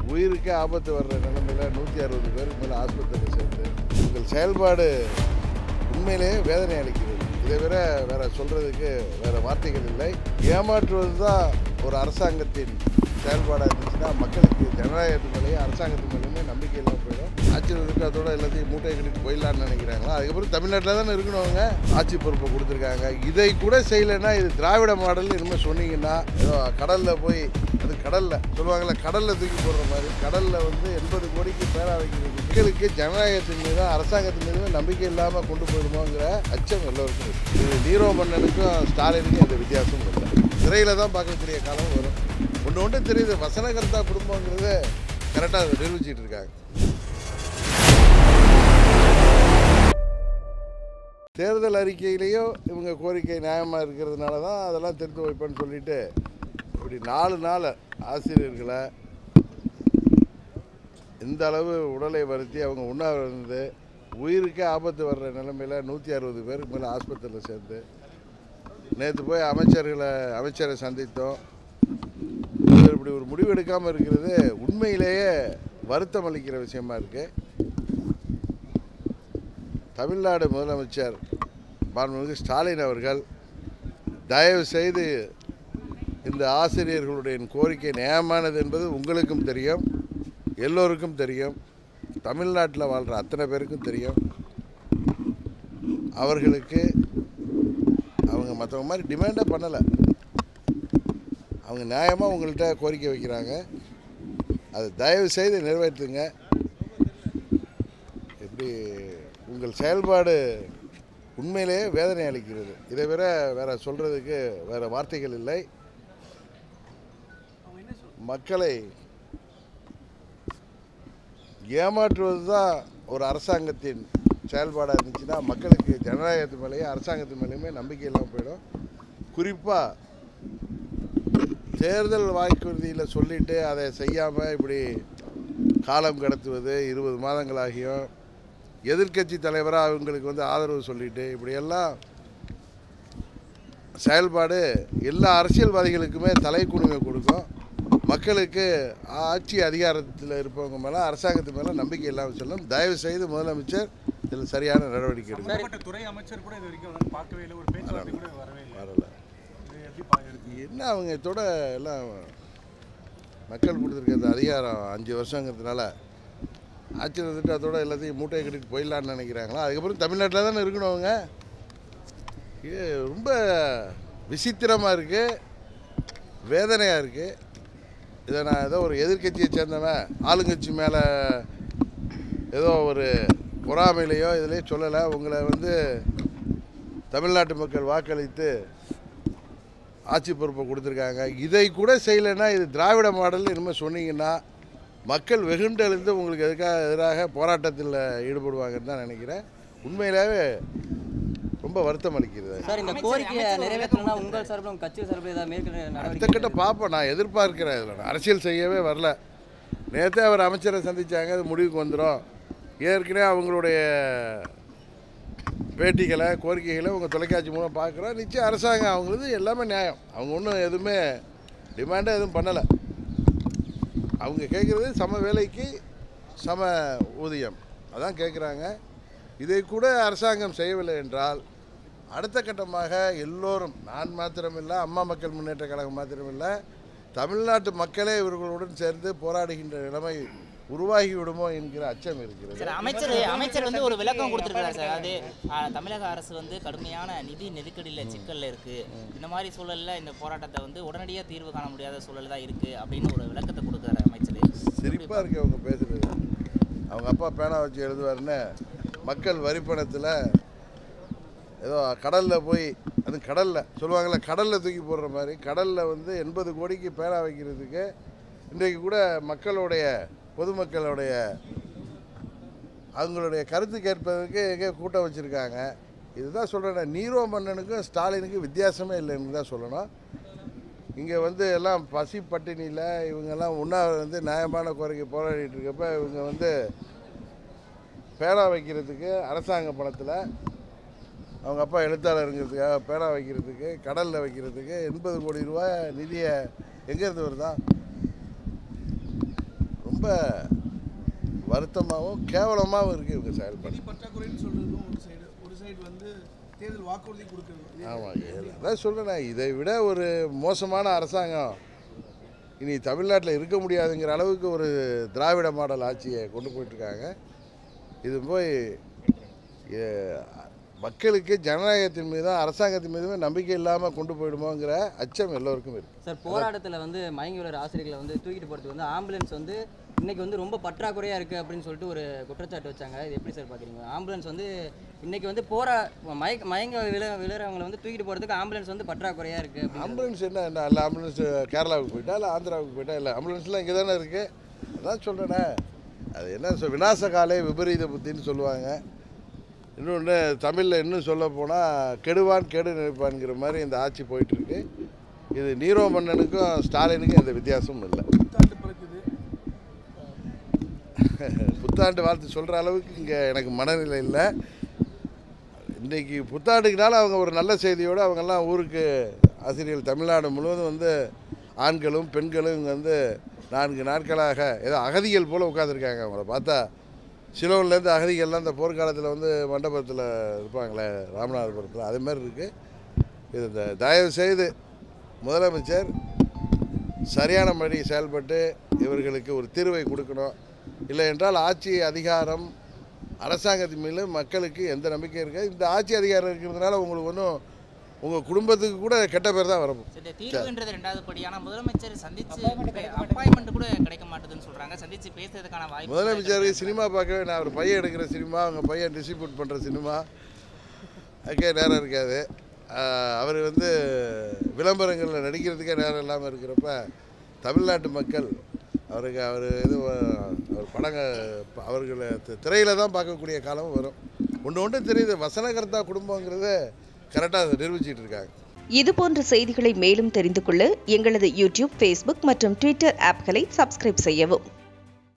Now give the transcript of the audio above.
உயிருக்கே ஆபத்து வர்ற நிலைமையில நூற்றி அறுபது பேருக்கு மேலே ஆஸ்பத்திரியில் சேர்ந்து உங்கள் செயல்பாடு உண்மையிலேயே வேதனை அளிக்கிறது இதை விட வேற சொல்றதுக்கு வேற வார்த்தைகள் இல்லை ஏமாற்றுவது தான் ஒரு அரசாங்கத்தின் செயல்பாடாக இருந்துச்சுன்னா மக்களுக்கு ஜனநாயகத்து மேலேயும் அரசாங்கத்து மேலேயுமே நம்பிக்கை இல்லாமல் போயிடும் ஆட்சியில் இருக்கிறதோட எல்லாத்தையும் மூட்டை கட்டிட்டு போயிடலான்னு நினைக்கிறாங்களா அதுக்கப்புறம் தமிழ்நாட்டில் தானே இருக்கணும் அவங்க ஆட்சி பொறுப்பை கொடுத்துருக்காங்க இதை கூட செய்யலைன்னா இது திராவிட மாடல் இனிமேல் சொன்னீங்கன்னா ஏதோ கடலில் போய் அது கடலில் சொல்லுவாங்கல்ல கடலில் தூக்கி போடுற மாதிரி கடலில் வந்து எண்பது கோடிக்கு பேரா வைக்கிறது மக்களுக்கு ஜனநாயகத்தின் மீது அரசாங்கத்தின் மீது நம்பிக்கை இல்லாமல் கொண்டு போயிடுமோங்கிற அச்சம் எல்லோருக்கும் இருக்கு. இது நீரோ மன்னனுக்கும் ஸ்டாலினுக்கும் எந்த வித்தியாசமும் இல்லை சிறையில் தான் பார்க்கக்கூடிய காலம் வரும் ஒன்று ஒன்று தெரியுது வசனகர்த்தா குடும்பங்கிறத கரெக்டாக நிரூபிச்சிட்டு இருக்காங்க தேர்தல் அறிக்கையிலேயும் இவங்க கோரிக்கை நியாயமாக இருக்கிறதுனால தான் அதெல்லாம் திருத்த வைப்பேன்னு சொல்லிட்டு இப்படி நாலு நாள் ஆசிரியர்களை இந்த அளவு உடலை வருத்தி அவங்க உண்ணாவிரதம் இருந்து உயிருக்கே ஆபத்து வர்ற நிலைமையில் நூற்றி அறுபது பேருக்கு மேலே ஆஸ்பத்திரியில் சேர்ந்து நேற்று போய் அமைச்சர்களை அமைச்சரை சந்தித்தோம் இவர் இப்படி ஒரு முடிவு எடுக்காமல் இருக்கிறது உண்மையிலேயே வருத்தம் அளிக்கிற விஷயமா இருக்கு தமிழ்நாடு முதலமைச்சர் மாண்புமிகு ஸ்டாலின் அவர்கள் தயவு செய்து இந்த ஆசிரியர்களுடைய கோரிக்கை நியாயமானது என்பது உங்களுக்கும் தெரியும் எல்லோருக்கும் தெரியும் தமிழ்நாட்டில் வாழ்கிற அத்தனை பேருக்கும் தெரியும் அவர்களுக்கு அவங்க மற்றவங்க மாதிரி டிமாண்டே பண்ணலை அவங்க நியாயமாக உங்கள்கிட்ட கோரிக்கை வைக்கிறாங்க அதை தயவு செய்து நிறைவேற்றுங்க எப்படி உங்கள் செயல்பாடு உண்மையிலேயே வேதனை அளிக்கிறது இதை விட வேற சொல்கிறதுக்கு வேற வார்த்தைகள் இல்லை மக்களை ஏமாற்றுவது தான் ஒரு அரசாங்கத்தின் செயல்பாடாக இருந்துச்சுன்னா மக்களுக்கு ஜனநாயகத்து மேலேயும் அரசாங்கத்து மேலேயுமே நம்பிக்கை இல்லாமல் போயிடும் குறிப்பாக தேர்தல் வாக்குறுதியில் சொல்லிட்டு அதை செய்யாமல் இப்படி காலம் கடத்துவது இருபது மாதங்களாகியும் எதிர்க்கட்சி தலைவராக அவங்களுக்கு வந்து ஆதரவு சொல்லிட்டு இப்படியெல்லாம் செயல்பாடு எல்லா அரசியல்வாதிகளுக்குமே தலைக்குனிவை கொடுக்கும் மக்களுக்கு ஆட்சி அதிகாரத்தில் இருப்பவங்க மேலே அரசாங்கத்து மேலே நம்பிக்கை இல்லாமல் சொல்லும் தயவு செய்து முதலமைச்சர் இதில் சரியான நடவடிக்கை எடுக்கணும் சம்பந்தப்பட்ட துறை அமைச்சர் கூட இது வரைக்கும் வந்து பார்க்கவே இல்லை ஒரு பேச்சுவார்த்தை கூட வரவே இல்லை வரல இது எப்படி பார்க்குறது என்ன அவங்க இதோட எல்லாம் மக்கள் கொடுத்துருக்க அதிகாரம் அஞ்சு வருஷங்கிறதுனால ஆட்சியில் இருந்துட்டு அதோட எல்லாத்தையும் மூட்டையை கட்டிட்டு போயிடலான்னு நினைக்கிறாங்களா அதுக்கப்புறம் தமிழ்நாட்டில் தானே இருக்கணும் அவங்க இது ரொம்ப விசித்திரமாக இருக்குது வேதனையாக இருக்குது இதை நான் ஏதோ ஒரு எதிர்க்கட்சியை சேர்ந்தவன் ஆளுங்கட்சி மேலே ஏதோ ஒரு பொறாமையிலையோ இதுலேயோ சொல்லலை உங்களை வந்து தமிழ்நாட்டு மக்கள் வாக்களித்து ஆட்சி பொறுப்பை கொடுத்துருக்காங்க இதை கூட செய்யலைன்னா இது திராவிட மாடல் இனிமேல் சொன்னீங்கன்னா மக்கள் வெகுண்டெழுந்து உங்களுக்கு எதுக்காக எதிராக போராட்டத்தில் ஈடுபடுவாங்கன்னு தான் நினைக்கிறேன் உண்மையிலேயே ரொம்ப வருத்தம் அளிக்கிறது சார் இந்த கோரிக்கையை நிறைவேற்றணும்னா உங்கள் சார்பில் உங்கள் கட்சி சார்பில் ஏதாவது மேற்கொள்ள அடுத்த நடவடிக்கை கிட்ட பார்ப்போம் நான் எதிர்பார்க்கிறேன் இதில் நான் அரசியல் செய்யவே வரல நேற்றே அவர் அமைச்சரை சந்திச்சாங்க அது முடிவுக்கு வந்துடும் ஏற்கனவே அவங்களுடைய பேட்டிகளை கோரிக்கைகளை உங்கள் தொலைக்காட்சி மூலம் பார்க்குறோம் நிச்சயம் அரசாங்கம் அவங்களது எல்லாமே நியாயம் அவங்க ஒன்றும் எதுவுமே டிமாண்டே எதுவும் பண்ணலை அவங்க கேட்குறது சம வேலைக்கு சம ஊதியம் அதான் கேட்குறாங்க இதை கூட அரசாங்கம் செய்யவில்லை என்றால் அடுத்த கட்டமாக எல்லோரும் நான் மாத்திரமில்லை அம்மா மக்கள் முன்னேற்ற கழகம் மாத்திரமில்லை தமிழ்நாட்டு மக்களே இவர்களுடன் சேர்ந்து போராடுகின்ற நிலைமை உருவாகி விடுமோ என்கிற அச்சம் இருக்கிறது சார் அமைச்சர் அமைச்சர் வந்து ஒரு விளக்கம் கொடுத்துருக்காரு சார் அது ஆ, தமிழக அரசு வந்து கடுமையான நிதி நெருக்கடியில் சிக்கல்ல இருக்கு இந்த மாதிரி சூழல்ல இந்த போராட்டத்தை வந்து உடனடியாக தீர்வு காண முடியாத சூழல் தான் இருக்கு அப்படின்னு ஒரு விளக்கத்தை கொடுக்குறாரு அமைச்சர் சிரிப்பாக இருக்கு அவங்க பேசுறது அவங்க அப்பா பேனா வச்சு எழுதுவாருன்னு மக்கள் வரிப்பணத்தில் ஏதோ கடலில் போய் அது கடலில் சொல்லுவாங்கள்ல கடலில் தூக்கி போடுற மாதிரி கடலில் வந்து எண்பது கோடிக்கு பேனா வைக்கிறதுக்கு இன்றைக்கு கூட மக்களுடைய பொதுமக்களுடைய அவங்களுடைய கருத்து கேட்பதற்கு எங்கே கூட்டம் வச்சுருக்காங்க இதுதான் சொல்கிறேன் நீரோ மன்னனுக்கும் ஸ்டாலினுக்கும் வித்தியாசமே இல்லைன்னு தான் சொல்லணும் இங்கே வந்து எல்லாம் பசி பட்டினியில் இவங்கெல்லாம் உண்ணாவிரதம் வந்து நியாயமான கோரிக்கை போராடிட்டு இருக்கப்ப இவங்க வந்து பேனா வைக்கிறதுக்கு அரசாங்க பணத்தில் அவங்க அப்பா எழுத்தாளருங்கிறதுக்காக பேனா வைக்கிறதுக்கு கடலில் வைக்கிறதுக்கு எண்பது கோடி ரூபாய் நிதியை எங்கேருந்து வருதா ரொம்ப ரொம்ப வருத்தமாகவும் கேவலமாகவும் இருக்குது இவங்க செயல்பாடு நிதி பற்றாக்குறைன்னு சொல்றதும் ஒரு சைடு ஒரு சைடு வந்து தேர்தல் வாக்குறுதி கொடுக்கறது ஆமாம் அதான் சொல்கிறேன் இதை விட ஒரு மோசமான அரசாங்கம் இனி தமிழ்நாட்டில் இருக்க முடியாதுங்கிற அளவுக்கு ஒரு திராவிட மாடல் ஆட்சியை கொண்டு போயிட்டுருக்காங்க இது போய் எ, மக்களுக்கு ஜனநாயகத்தின் மீதும் அரசாங்கத்தின் மீதுமே நம்பிக்கை இல்லாமல் கொண்டு போயிடுமோங்கிற அச்சம் எல்லோருக்கும் இருக்குது சார் போராட்டத்தில் வந்து மயங்கி உள்ள ஆசிரியர்களை வந்து தூக்கிட்டு போகிறதுக்கு வந்து ஆம்புலன்ஸ் வந்து இன்னைக்கு வந்து ரொம்ப பற்றாக்குறையாக இருக்குது அப்படின்னு சொல்லிட்டு ஒரு குற்றச்சாட்டு வச்சாங்க இது எப்படி சார் பார்க்குறீங்க ஆம்புலன்ஸ் வந்து இன்னைக்கு வந்து போரா மயக்க மயங்க விழ விழுறவங்களை வந்து தூக்கிட்டு போகிறதுக்கு ஆம்புலன்ஸ் வந்து பற்றாக்குறையாக இருக்குது அப்படின்னு ஆம்புலன்ஸ் என்ன என்ன இல்லை ஆம்புலன்ஸ் கேரளாவுக்கு போயிட்டா இல்லை ஆந்திராவுக்கு போயிட்டா இல்லை ஆம்புலன்ஸ்லாம் இங்கே தானே இருக்குது அதான் சொல்கிறேனே அது என்ன சொல் விநாச காலே விபரீத புத்தின்னு சொல்லுவாங்க இன்னொன்று தமிழில் இன்னும் சொல்ல போனால் கெடுவான் கெடு நினைப்பான்ங்கிற மாதிரி இந்த ஆட்சி போயிட்டுருக்கு இது நீரோ மன்னனுக்கும் ஸ்டாலினுக்கும் எந்த வித்தியாசமும் இல்லை புத்தாண்டு பிறக்குது புத்தாண்டு வாழ்த்து சொல்கிற அளவுக்கு இங்கே எனக்கு மனநிலை இல்லை இன்றைக்கி புத்தாண்டுக்குனால அவங்க ஒரு நல்ல செய்தியோடு அவங்கெல்லாம் ஊருக்கு ஆசிரியர்கள் தமிழ்நாடு முழுவதும் வந்து ஆண்களும் பெண்களும் இங்கே வந்து நான்கு நாட்களாக ஏதோ அகதிகள் போல் உட்காந்துருக்காங்க அவங்கள பார்த்தா சிலோன்லேருந்து அகதிகள்லாம் இந்த போர்க்காலத்தில் வந்து மண்டபத்தில் இருப்பாங்களே ராமநாதபுரத்தில் அதே மாதிரி இருக்குது இது இந்த தயவு செய்து முதலமைச்சர் சரியான முறை செயல்பட்டு இவர்களுக்கு ஒரு தீர்வை கொடுக்கணும் இல்லை என்றால் ஆட்சி அதிகாரம் அரசாங்கத்தின் மீது மக்களுக்கு எந்த நம்பிக்கை இருக்காது இந்த ஆட்சி அதிகாரம் இருக்கிறதுனால உங்களுக்கு ஒன்றும் உங்கள் குடும்பத்துக்கு கூட கெட்ட பேர் தான் வரும் சரி, இந்த தீர்வுன்றது ரெண்டாவது படி ஆனா முதலமைச்சர் சந்திச்சு அப்பாயின்மெண்ட் கூட கிடைக்க மாட்டேதுன்னு சொல்றாங்க சந்திச்சு பேசுறதுக்கான வாய்ப்பு முதலமைச்சருக்கு சினிமா பார்க்கவே நான் ஒரு பையன் எடுக்கிற சினிமா அவங்க பையன் டிஸ்ட்ரிபியூட் பண்ணுற சினிமா அதுக்கே நேரம் இருக்காது ஆஹ் அவர் வந்து விளம்பரங்களில் நடிக்கிறதுக்கே நேரம் இல்லாமல் இருக்கிறப்ப தமிழ்நாட்டு மக்கள் அவருக்கு அவர் இது அவர் படங்க அவர்களை திரையில் தான் பார்க்கக்கூடிய காலமும் வரும் ஒன்று ஒன்று தெரியுது வசனகர்த்தா குடும்பங்கிறத கரெக்டாக நிரூபிச்சிட்டு இருக்காங்க இது போன்ற செய்திகளை மேலும் தெரிந்து கொள்ள எங்களது யூடியூப் ஃபேஸ்புக் மற்றும் ட்விட்டர் ஆப்களை சப்ஸ்கிரைப் செய்யவும்